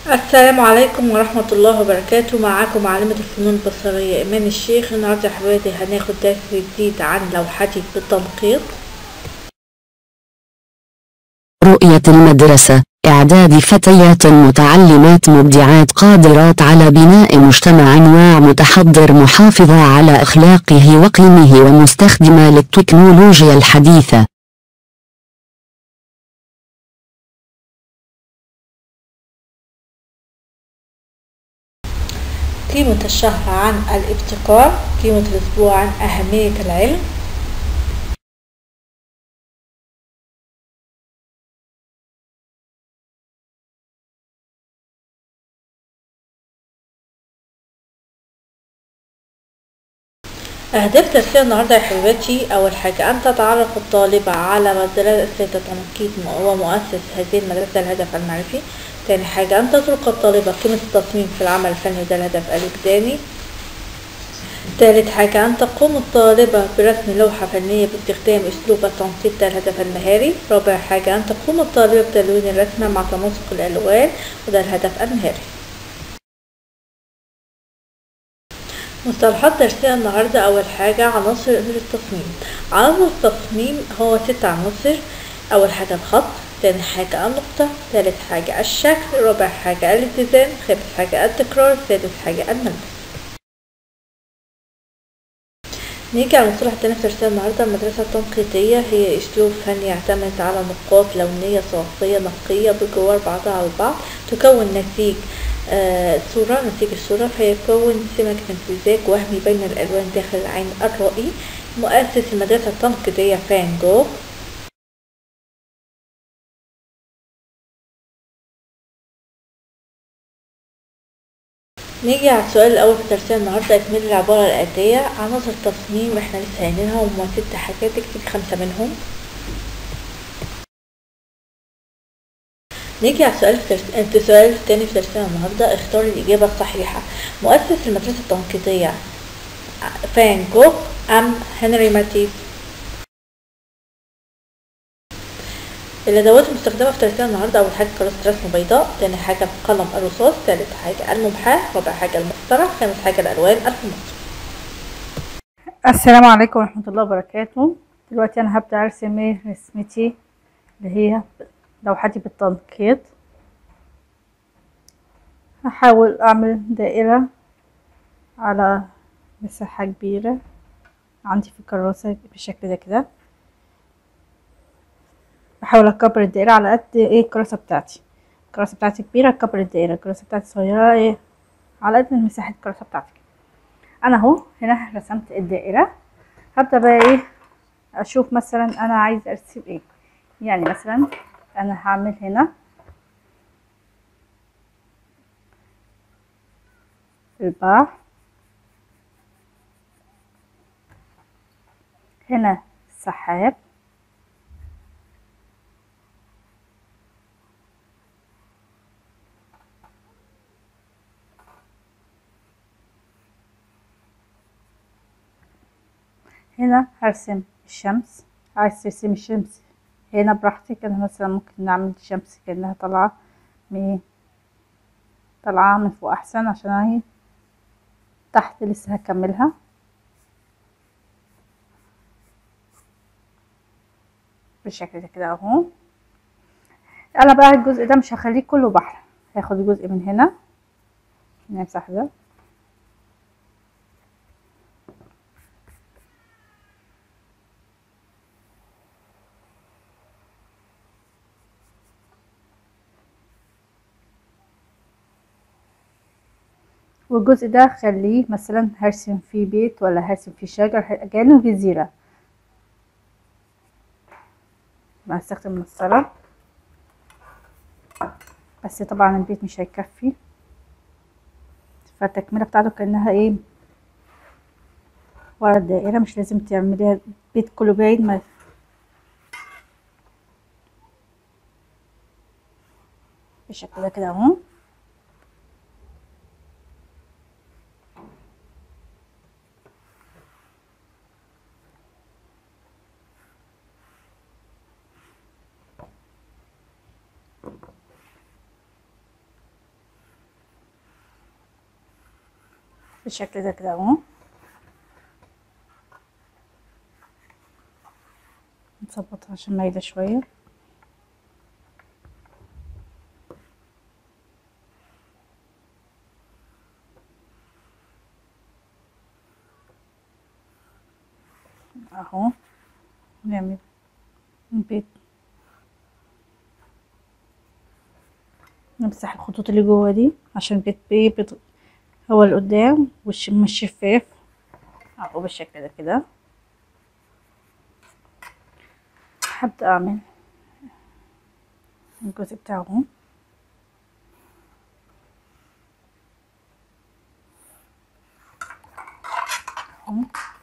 السلام عليكم ورحمة الله وبركاته معاكم معلمة الفنون البصرية إيمان الشيخ النهاردة يا حبايبي هناخد درس جديد عن لوحتي بالتنقيط رؤية المدرسة إعداد فتيات متعلمات مبدعات قادرات على بناء مجتمع واع متحضر محافظة على أخلاقه وقيمه ومستخدمة للتكنولوجيا الحديثة قيمة الشهر عن الابتكار قيمة الأسبوع عن أهمية العلم أهداف درسية النهاردة يا حبيبتي أول حاجة أن تتعرف الطالبة على مدرسة التنقيط ومؤسس هذه المدرسة الهدف المعرفي تاني حاجة أن تترك الطالبة قيمة التصميم في العمل الفني وده الهدف الوجداني تالت حاجة أن تقوم الطالبة برسم لوحة فنية باستخدام أسلوب التنقيط ده الهدف المهاري رابع حاجة أن تقوم الطالبة بتلوين الرسمة مع تناسق الألوان وده الهدف المهاري مصطلحات درسية النهاردة أول حاجة عناصر التصميم عناصر التصميم هو ست عناصر أول حاجة الخط تاني حاجة النقطة تالت حاجة الشكل رابع حاجة الاتزان خامس حاجة التكرار سادس حاجة الملمس نيجي على المصطلح التاني في درسنا النهاردة المدرسة التنقيطية هي أسلوب فني يعتمد على نقاط لونية صافية نقية بجوار بعضها على البعض تكون نسيج آه صورة نتيجة الصورة فيكون سمك امتزاج وهمي بين الألوان داخل العين الرائي مؤسس المدرسة التنقيطية فان جوخ نيجي على السؤال الأول في درسنا النهاردة إكمال العبارة الآتية عناصر تصميم احنا لسه قايلينها هما ست حاجات اكتب خمسة منهم نيجي على السؤال في درس... السؤال التاني في درسنا النهاردة اختار الإجابة الصحيحة مؤسس المدرسة التنقيطية فان جوخ أم هنري ماتيس الأدوات المستخدمة في درسنا النهاردة أول حاجة كراسة رسم بيضاء تاني حاجة قلم الرصاص تالت حاجة الممحاة رابع حاجة المسطرة خامس حاجة الألوان الفلوس السلام عليكم ورحمة الله وبركاته دلوقتي أنا هبدأ أرسم رسمتي اللي هي لوحتي بالتنقيط هحاول أعمل دائرة على مساحة كبيرة عندي في الكراسة بالشكل ده كده بحاول أكبر الدائرة على قد ايه الكراسة بتاعتي الكراسة بتاعتي كبيرة أكبر الدائرة الكراسة بتاعتي صغيرة ايه على قد مساحة الكراسة بتاعتي أنا أهو هنا رسمت الدائرة هبدأ بقى ايه أشوف مثلا أنا عايز أرسم ايه يعني مثلا أنا هعمل هنا البحر هنا السحاب هنا هرسم الشمس عايز ترسم الشمس هنا براحتك انا مثلا ممكن نعمل الشمس كأنها طالعة من طالعة من فوق احسن عشان اهي تحت لسه هكملها بالشكل ده كده اهو انا بقى الجزء ده مش هخليه كله بحر هاخد جزء من هنا نمسح ده والجزء ده خليه مثلا هرسم فيه بيت ولا هرسم فيه شجر كأنه جزيرة هستخدم مسطرة بس طبعا البيت مش هيكفي فالتكملة بتاعته كأنها ايه ورا الدائرة مش لازم تعمليها البيت كله باين ما بالشكل ده كده اهو بالشكل ده كده اهو نظبطها عشان مايلة شوية اهو نعمل بيت نمسح الخطوط اللي جوه دي عشان البيت بي بيض- هو اللي قدام والش مش شفاف اهو بالشكل ده كده هبدأ اعمل الجزء بتاعه اهو. اهو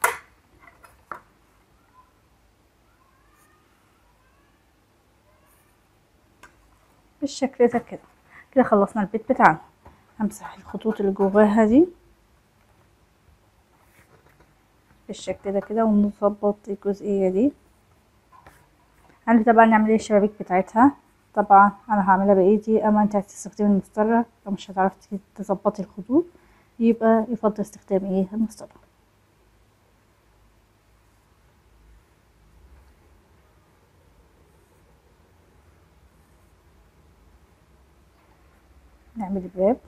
بالشكل ده كده كده خلصنا البيت بتاعنا همسح الخطوط اللي جواها دي بالشكل ده كده ونظبط الجزئية دي هنبدأ طبعا نعمل ايه الشبابيك بتاعتها طبعا انا هعملها بايدي اما انت هتستخدمي المسطرة لو مش هتعرفي تظبطي الخطوط يبقى يفضل استخدام ايه المسطرة نعمل الباب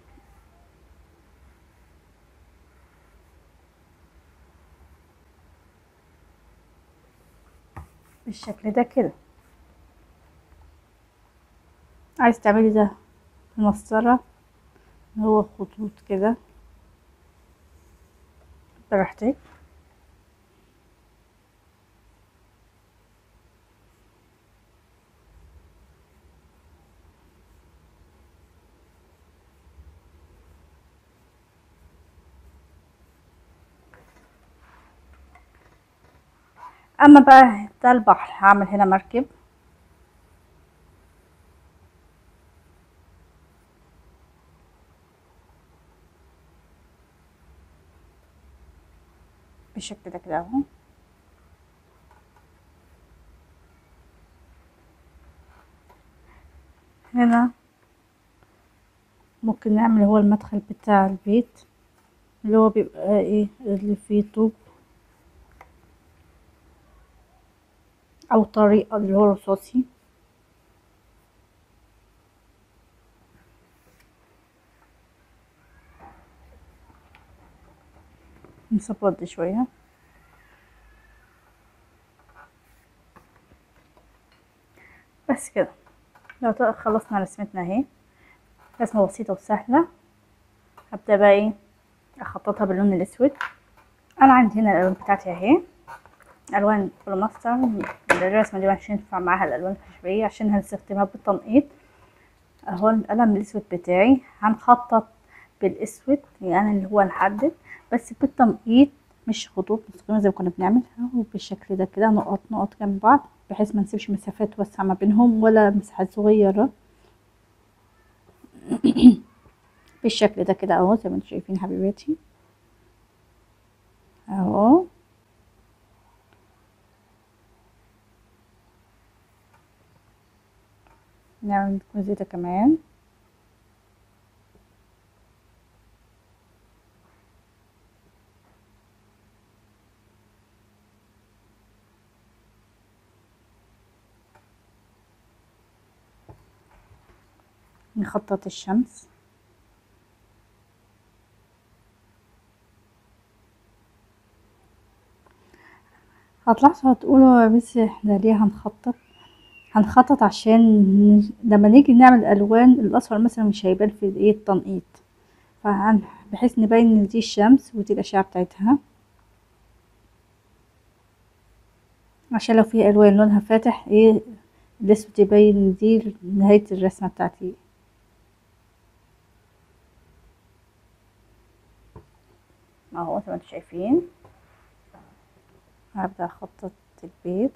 بالشكل ده كده عايز تعملي ده مسطرة هو خطوط كده براحتك اما بقى ده البحر هعمل هنا مركب بالشكل ده كده اهو هنا ممكن نعمل هو المدخل بتاع البيت اللي هو بيبقى ايه اللي فيه طوب او طريقة اللي هو رصاصي نظبط دي شوية بس كده لو طلع خلصنا رسمتنا اهي رسمة بسيطة وسهلة هبدأ بقى ايه اخططها باللون الاسود انا عندي هنا الالوان بتاعتي اهي الوان فلوماستر الرسمه دي مش هينفع معاها الالوان الخشبيه عشان هنستخدمها بالتنقيط اهو القلم الاسود بتاعي هنخطط بالاسود يعني اللي هو نحدد بس بالتنقيط مش خطوط مستقيمه زي ما كنا بنعمل اهو بالشكل ده كده نقط نقط جنب بعض بحيث ما نسيبش مسافات واسعه ما بينهم ولا مساحات صغيره بالشكل ده كده اهو زي ما انتم شايفين حبيباتي اهو نعمل الجزء ده كمان نخطط الشمس هتلاحظوا هتقولوا يا بس احنا ليه هنخطط هنخطط عشان ن- لما نيجي نعمل الوان الاصفر مثلا مش هيبان في ايه التنقيط فهن بحيث نبين ان دي الشمس ودي الاشعه بتاعتها عشان لو في الوان لونها فاتح ايه الاسود يبين ان دي نهايه الرسمه بتاعتي اهو زي ما انتم شايفين هبدأ اخطط البيض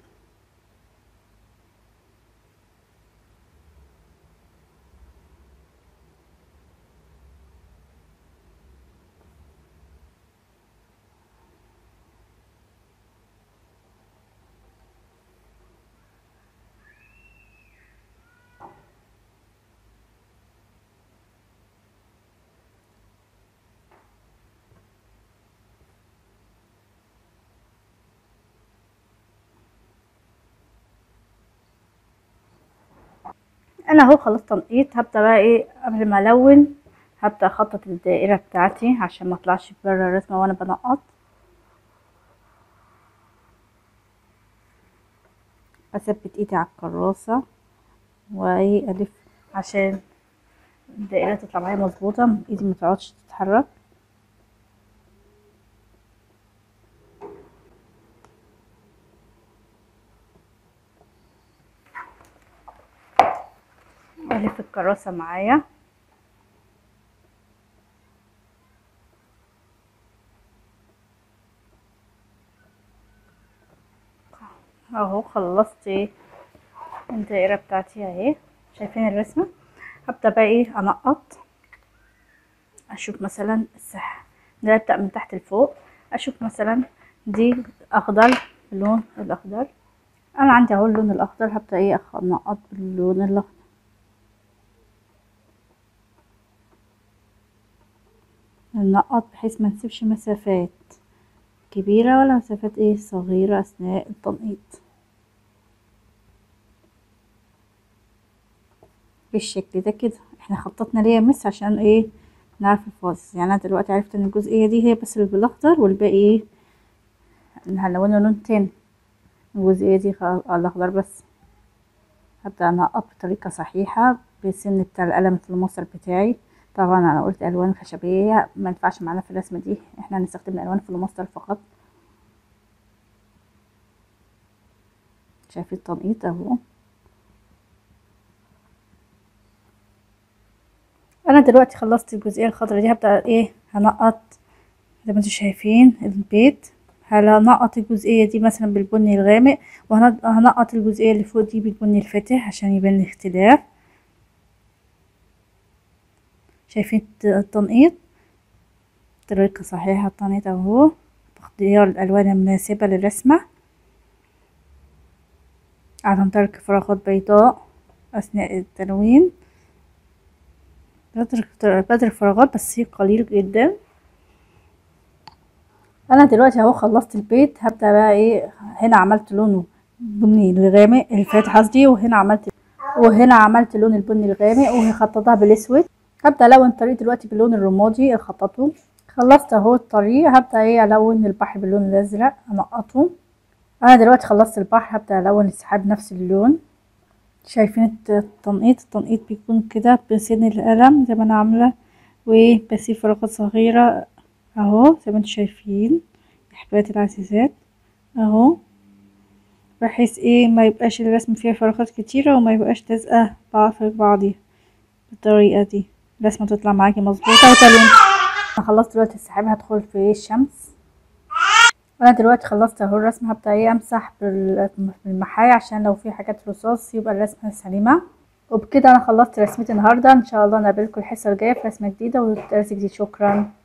انا اهو خلصت تنقيط هبدا بقى ايه قبل ما الون هبدا اخطط الدائره بتاعتي عشان ما اطلعش بره الرسمه وانا بنقط اثبت ايدي على الكراسه وايه الف عشان الدائره تطلع معايا مظبوطه ايدي ما تقعدش تتحرك الف الكراسه معايا اهو خلصت ايه الدائره بتاعتي اهي شايفين الرسمه هبدا بقى ايه انقط اشوف مثلا السح ده ابدا من تحت لفوق اشوف مثلا دي اخضر اللون الاخضر انا عندي اهو اللون الاخضر هبدا ايه انقط باللون الاخضر ننقط بحيث ما نسيبش مسافات كبيرة ولا مسافات ايه صغيرة اثناء التنقيط بالشكل ده كده احنا خططنا ليه مس عشان ايه نعرف الفاصل يعني انا دلوقتي عرفت ان الجزئية دي هي بس اللي بالاخضر والباقي ايه هنلونه لون تاني الجزئية دي الاخضر بس هبدأ انقط بطريقة صحيحة بسن بتاع القلم في المصر بتاعي طبعا انا قلت الوان خشبيه ما ينفعش معانا في الرسمه دي احنا هنستخدم الالوان في الماستر فقط شايفين التنقيط اهو انا دلوقتي خلصت الجزئيه الخضراء دي هبدا ايه هنقط زي ما انتم شايفين البيت هنقط الجزئيه دي مثلا بالبني الغامق وهنقط الجزئيه اللي فوق دي بالبني الفاتح عشان يبان الاختلاف شايفين التنقيط طريقة صحيحة التنقيط اهو باختيار الالوان المناسبة للرسمة عدم ترك فراغات بيضاء اثناء التلوين بترك بترك فراغات بس هي قليل جدا انا دلوقتي اهو خلصت البيت هبدا بقى ايه هنا عملت لونه بني الغامق الفاتح قصدي وهنا عملت وهنا عملت لون البني الغامق وهخططها بالاسود هبدا الون الطريق دلوقتي باللون الرمادي اللي خططه خلصت اهو الطريق هبدا ايه الون البحر باللون الازرق انقطه انا دلوقتي خلصت البحر هبدا الون السحاب نفس اللون شايفين التنقيط التنقيط بيكون كده بسن القلم زي ما انا عامله وبسيب فراغات صغيره اهو زي ما انتم شايفين احباباتي العزيزات اهو بحيث ايه ما يبقاش الرسم فيها فراغات كتيره وما يبقاش لازقه بعض في بعضي بالطريقه دي الرسمه تطلع معاكي مظبوطه وتلون انا خلصت دلوقتي السحاب هدخل في الشمس وانا دلوقتي خلصت اهو الرسمه هبدا ايه امسح بالمحاية عشان لو في حاجات رصاص يبقى الرسمه سليمه وبكده انا خلصت رسمتي النهارده ان شاء الله نقابلكم الحصه الجايه في رسمه جديده ودرس جديد شكرا